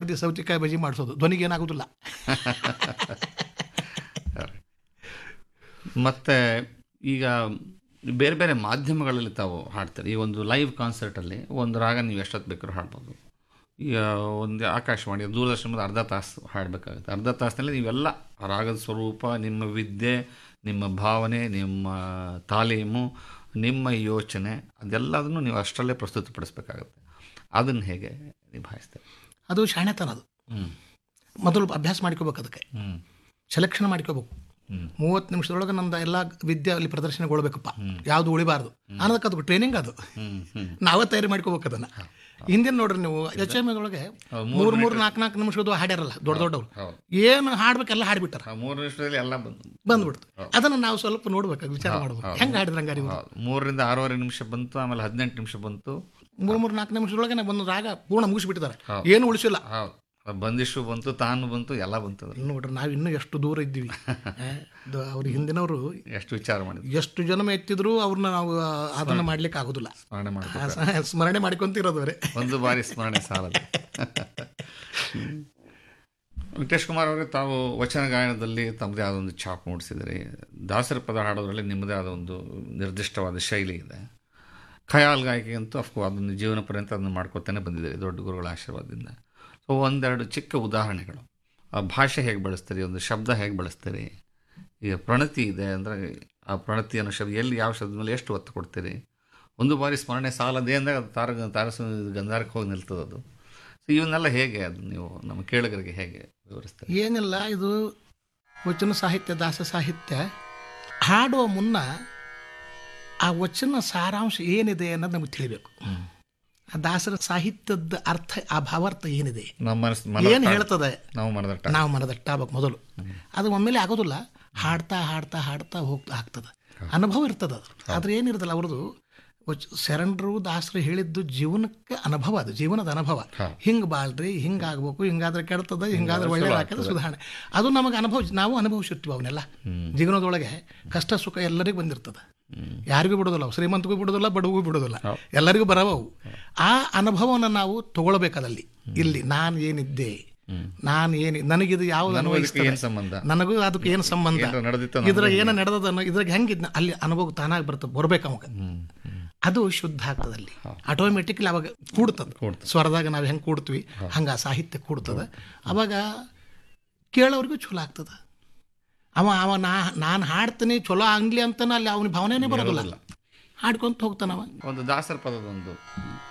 ಮಧ್ಯೆ ಸೌತೆಕಾಯಿ ಬಜ್ಜಿ ಮಾಡಿಸೋದು ಧ್ವನಿಗೆ ಏನಾಗೋದಿಲ್ಲ ಮತ್ತು ಈಗ ಬೇರೆ ಬೇರೆ ಮಾಧ್ಯಮಗಳಲ್ಲಿ ತಾವು ಹಾಡ್ತಾರೆ ಈ ಒಂದು ಲೈವ್ ಕಾನ್ಸರ್ಟಲ್ಲಿ ಒಂದು ರಾಗ ನೀವು ಎಷ್ಟೊತ್ತು ಬೇಕಾದ್ರೂ ಹಾಡ್ಬೋದು ಈಗ ಒಂದು ಆಕಾಶವಾಣಿ ದೂರದರ್ಶನದ ಅರ್ಧ ತಾಸು ಹಾಡಬೇಕಾಗುತ್ತೆ ಅರ್ಧ ತಾಸಿನಲ್ಲಿ ನೀವೆಲ್ಲ ರಾಗದ ಸ್ವರೂಪ ನಿಮ್ಮ ವಿದ್ಯೆ ನಿಮ್ಮ ಭಾವನೆ ನಿಮ್ಮ ತಾಲೀಮು ನಿಮ್ಮ ಯೋಚನೆ ಅದೆಲ್ಲದನ್ನು ನೀವು ಅಷ್ಟರಲ್ಲೇ ಪ್ರಸ್ತುತಪಡಿಸ್ಬೇಕಾಗತ್ತೆ ಅದನ್ನು ಹೇಗೆ ನಿಭಾಯಿಸ್ತಾರೆ ಅದು ಶಾಣೆತನ ಅದು ಹ್ಞೂ ಮೊದಲು ಅಭ್ಯಾಸ ಮಾಡ್ಕೋಬೇಕು ಅದಕ್ಕೆ ಹ್ಞೂ ಸೆಲೆಕ್ಷನ್ ಮಾಡ್ಕೋಬೇಕು ಹ್ಞೂ ಮೂವತ್ತು ನಿಮಿಷದೊಳಗೆ ನಂದು ಎಲ್ಲ ವಿದ್ಯೆ ಅಲ್ಲಿ ಪ್ರದರ್ಶನಗೊಳ್ಬೇಕಪ್ಪ ಯಾವುದು ಉಳಿಬಾರ್ದು ಅನ್ನೋದಕ್ಕೆ ಅದು ಟ್ರೈನಿಂಗ್ ಅದು ಹ್ಞೂ ಹ್ಞೂ ನಾವೇ ತಯಾರಿ ಮಾಡ್ಕೋಬೇಕು ಅದನ್ನ ಹಿಂದಿನ ನೋಡ್ರಿ ನೀವು ಎಚ್ ಎಮ್ ಒಳಗೆ ಮೂರು ಮೂರು ನಾಲ್ಕು ನಾಲ್ಕು ನಿಮಿಷದ್ದು ಹಾಡ್ಯಾರಲ್ಲ ದೊಡ್ಡ ದೊಡ್ಡವ್ರು ಹೌದು ಏನು ಹಾಡ್ಬೇಕೆಲ್ಲ ಹಾಡ್ಬಿಟ್ಟಾರ ಆ ಮೂರು ನಿಮಿಷದಲ್ಲಿ ಎಲ್ಲ ಬಂದು ಬಂದ್ಬಿಡ್ತು ಅದನ್ನ ನಾವು ಸ್ವಲ್ಪ ನೋಡ್ಬೇಕು ವಿಚಾರ ಮಾಡ್ಬೇಕು ಹೆಂಗೆ ಹಾಡಿದ್ರ ಹಂಗಾರಿ ಇವ್ರು? ಹೌದು. ಮೂರರಿಂದ ಆರೂವರೆ ನಿಮಿಷ ಬಂತು ಆಮೇಲೆ ಹದಿನೆಂಟು ನಿಮಿಷ ಬಂತು ಮೂರು ಮೂರು ನಾಲ್ಕು ನಿಮಿಷದೊಳಗೆ ಒಂದು ರಾಗ ಪೂರ್ಣ ಮುಗಿಸ್ಬಿಟ್ಟಿದ್ದಾರೆ ಏನು ಉಳಿಸಿಲ್ಲ ಹೌದು ಬಂದಿಷ್ಟು ಬಂತು ತಾನು ಬಂತು ಎಲ್ಲ ಬಂತು ಅದು. ನೋಡ್ರಿ ನಾವು ಇನ್ನೂ ಎಷ್ಟು ದೂರ ಇದ್ದೀವಿ ಅವ್ರ ಹಿಂದಿನವರು ಎಷ್ಟು ವಿಚಾರ ಮಾಡಿದ್ವಿ ಎಷ್ಟು ಜನ ಎತ್ತಿದ್ರು ಅವ್ರನ್ನ ನಾವು ಆ, ಅದನ್ನ ಮಾಡ್ಲಿಕ್ಕೆ ಆಗೋದಿಲ್ಲ ಸ್ಮರಣೆ ಮಾಡಿ ಆ, ಸ- ಸ್ಮರಣೆ ಮಾಡ್ಕೊಂತಿರೋದು ಅವರೇ ಒಂದು ಬಾರಿ ಸ್ಮರಣೆ ಸಾಲದು ವೆಂಕಟೇಶ್ ಕುಮಾರ್ ಅವರೇ ತಾವು ವಚನ ಗಾಯನದಲ್ಲಿ ತಮ್ಮದೇ ಆದ ಒಂದು ಛಾಪ್ ಮೂಡಿಸಿದರೆ ದಾಸರ ಪದ ಹಾಡೋದ್ರಲ್ಲಿ ನಿಮ್ಮದೇ ಆದ ಒಂದು ನಿರ್ದಿಷ್ಟವಾದ ಶೈಲಿ ಇದೆ ಖಯಾಲ್ ಗಾಯಕಿ ಅಂತೂ ಅಫ್ಕೋ ಅದನ್ನು ಜೀವನ ಪರ್ಯಂತ ಅದನ್ನು ಮಾಡ್ಕೊತಾನೆ ಬಂದಿದ್ದೀರಿ ದೊಡ್ಡ ಗುರುಗಳ ಆಶೀರ್ವಾದದಿಂದ ಸೊ ಒಂದೆರಡು ಚಿಕ್ಕ ಉದಾಹರಣೆಗಳು ಆ ಭಾಷೆ ಹೇಗೆ ಬಳಸ್ತೀರಿ ಒಂದು ಶಬ್ದ ಹೇಗೆ ಬಳಸ್ತೀರಿ ಈಗ ಪ್ರಣತಿ ಇದೆ ಅಂದರೆ ಆ ಪ್ರಣತಿ ಅನ್ನೋ ಶಬ್ದ ಎಲ್ಲಿ ಯಾವ ಶಬ್ದ ಮೇಲೆ ಎಷ್ಟು ಒತ್ತು ಕೊಡ್ತೀರಿ ಒಂದು ಬಾರಿ ಸ್ಮರಣೆ ಸಾಲದೇ ಅಂದಾಗ ಅದು ತಾರ ತಾರಸ ಗಂಧಾರಕ್ಕೆ ಹೋಗಿ ನಿಲ್ತದೆ ಅದು ಸೊ ಇವನ್ನೆಲ್ಲ ಹೇಗೆ ಅದು ನೀವು ನಮ್ಮ ಕೇಳುಗರಿಗೆ ಹೇಗೆ ವಿವರಿಸ್ತೀರಿ ಏನಿಲ್ಲ ಇದು ವಚನ ಸಾಹಿತ್ಯ ದಾಸ ಸಾಹಿತ್ಯ ಹಾಡುವ ಮುನ್ನ ಆ ವಚನ ಸಾರಾಂಶ ಏನಿದೆ ಅನ್ನೋದು ನಮಗೆ ತಿಳಿಬೇಕು ಆ ದಾಸರ ಸಾಹಿತ್ಯದ ಅರ್ಥ ಆ ಭಾವಾರ್ಥ ಏನಿದೆ ನಮ್ಮ ಮನಸ್ಸು ಏನು ಮನ ಹೇಳ್ತದೆ ನಾವು ಮನದಟ್ಟ ನಾವು ಮನದಟ್ಟಾಗಬೇಕು ಮೊದಲು ಅದು ಒಮ್ಮೆಲೆ ಆಗೋದಿಲ್ಲ ಹಾಡ್ತಾ ಹಾಡ್ತಾ ಹಾಡ್ತಾ ಹೋಗ್ತಾ ಆಗ್ತದೆ ಅನುಭವ ಇರ್ತದೆ ಅದು ಆದ್ರೆ ಏನಿರ್ತಲ್ಲ ಅವ್ರದ್ದು ವಚ್ ಶರಣರು ದಾಸರು ಹೇಳಿದ್ದು ಜೀವನಕ್ಕೆ ಅನುಭವ ಅದು ಜೀವನದ ಅನುಭವ ಹಿಂಗೆ ಬಾಳ್ರಿ ಹಿಂಗಾಗ್ಬೇಕು ಹಿಂಗಾದ್ರೆ ಕೆಡ್ತದೆ ಹಿಂಗಾದ್ರೆ ಒಳ್ಳೆಯದಾಗ್ತದೆ ಸುಧಾರಣೆ ಅದು ನಮಗೆ ಅನುಭವ ನಾವು ಅನುಭವಿಸಿರ್ತೀವಿ ಅವನ್ನೆಲ್ಲ ಜೀವನದೊಳಗೆ ಕಷ್ಟ ಸುಖ ಎಲ್ಲರಿಗೂ ಬಂದಿರ್ತದೆ ಯಾರಿಗೂ ಬಿಡೋದಿಲ್ಲ ಅವು. ಶ್ರೀಮಂತಗೂ ಬಿಡೋದಿಲ್ಲ ಬಡವಿಗೂ ಬಿಡೋದಿಲ್ಲ ಎಲ್ಲರಿಗೂ ಬರವವು ಆ ಅನುಭವವನ್ನು ನಾವು ತಗೊಳ್ಬೇಕದಲ್ಲಿ ಇಲ್ಲಿ ನಾನು ಏನಿದ್ದೆ ನಾನು ಏನು ನನಗಿದು ಯಾವ್ದು ಇದಕ್ಕೆ ಅನ್ವಯಿಸ್ತದೆ ಏನು ಸಂಬಂಧ ನನಗೂ ಅದಕ್ಕೆ ಏನು ಸಂಬಂಧ ಏನಾರ ನಡೆದಿತ್ತು ಇದ್ರ ಏನು ನಡೆದದನ್ನು ಇದ್ರಾಗ ಹೆಂಗಿದ್ನ ಅಲ್ಲಿ ಅನುಭವ ತಾನಾಗಿ ಬರ್ತದೆ ಬರ್ಬೇಕು ಅವಾಗ ಅದು ಶುದ್ಧ ಆಗ್ತದೆ ಅಲ್ಲಿ ಆಟೋಮೆಟಿಕ್ಲಿ ಅವಾಗ ಕೂಡ್ತದೆ ಸ್ವರದಾಗ ನಾವು ಹೆಂಗೆ ಕೂಡ್ತೀವಿ ಹಂಗೆ ಆ ಸಾಹಿತ್ಯ ಕೂಡ್ತದೆ ಅವಾಗ ಕೇಳೋರಿಗೂ ಚಲೋ ಆಗ್ತದೆ ಅವ ಅವ ನಾ ನಾನು ಹಾಡ್ತೀನಿ ಚಲೋ ಆಗ್ಲಿ ಅಂತಾನೆ ಅಲ್ಲಿ ಅವನ ಭಾವನೆನೇ ಬರೋದಿಲ್ಲ ಹಾಡ್ಕೊಂತ ಹೋಗ್ತಾನವ ಒಂದು ದಾಸರ ಪದದೊಂದು